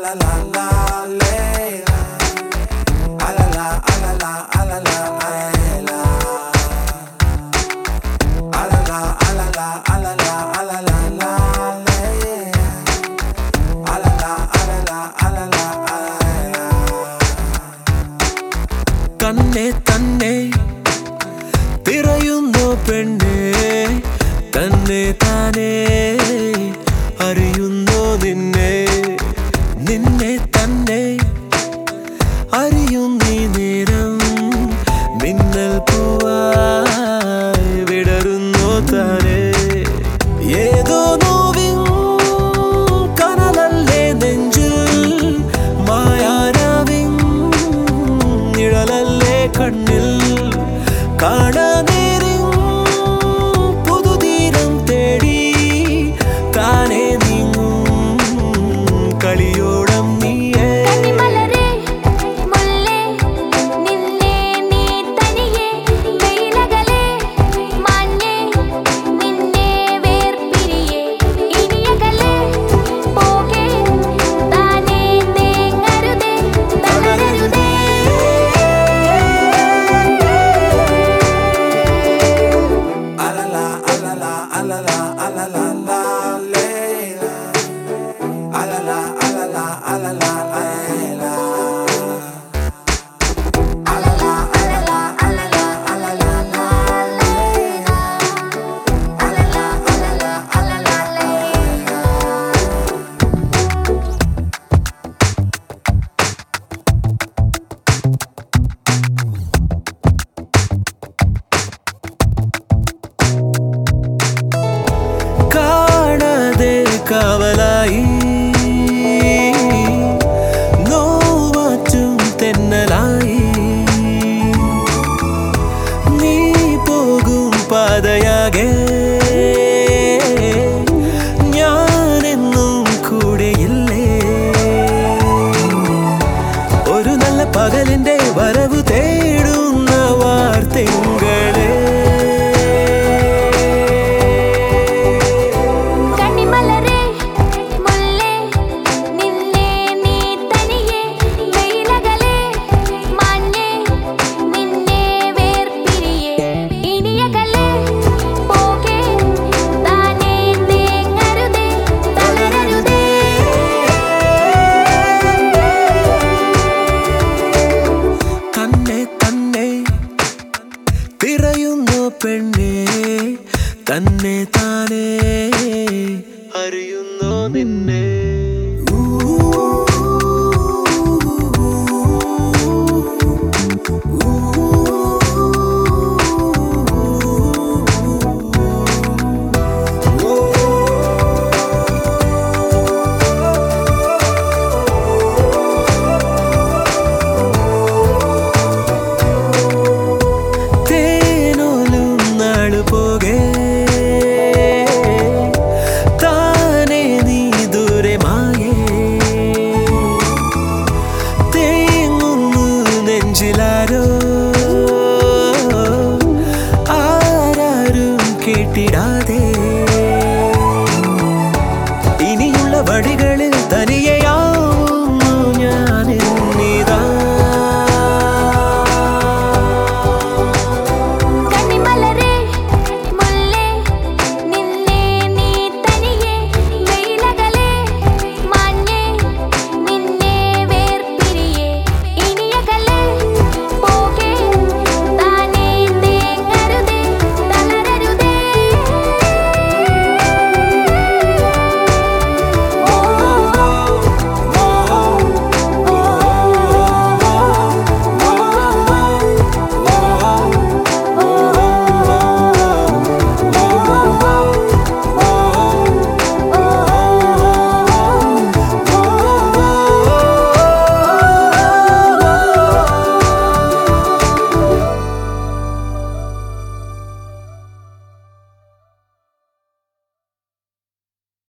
കണ്ണെ തന്നെ തിരയുന്നു പെണ്ണെ തന്നെ താനേ അറിയുന്നു നിന്നെ നിന്നെ തന്നെ അറിയുന്നീ നേരം മിന്നൽ പൂവായി വിടരുന്നു താനേ ഏതോ നോവിൻ കനലല്ലേ നെഞ്ചിൽ മായാരാവിൻ നിഴലല്ലേ കണ്ണിൽ കാണാനേറിൻ പുതുതീരം തേടി താനേ നീങ്ങും കളിയോടം നീയേ കന്നിമലരേ മുല്ലേ നിന്നെ നീ തനിയെ വെയിലകലേ മഞ്ഞേ നിന്നെ വേർപിരിയേ ഇനിയകലേ പോകേ താനേ തേങ്ങരുതേ തളരരുതേ അലലാ അലലാ അലലാ അലലാ ലാലേലാ അലലാ അലലാ അലലാ ലേലാ കാണാതെ കാവലായി നോവാറ്റും തെന്നലായി നീ പോകും പാതയാകെ ഞാനെന്നും കൂടെയില്ലേ ഒരു നല്ല പകലിന്റെ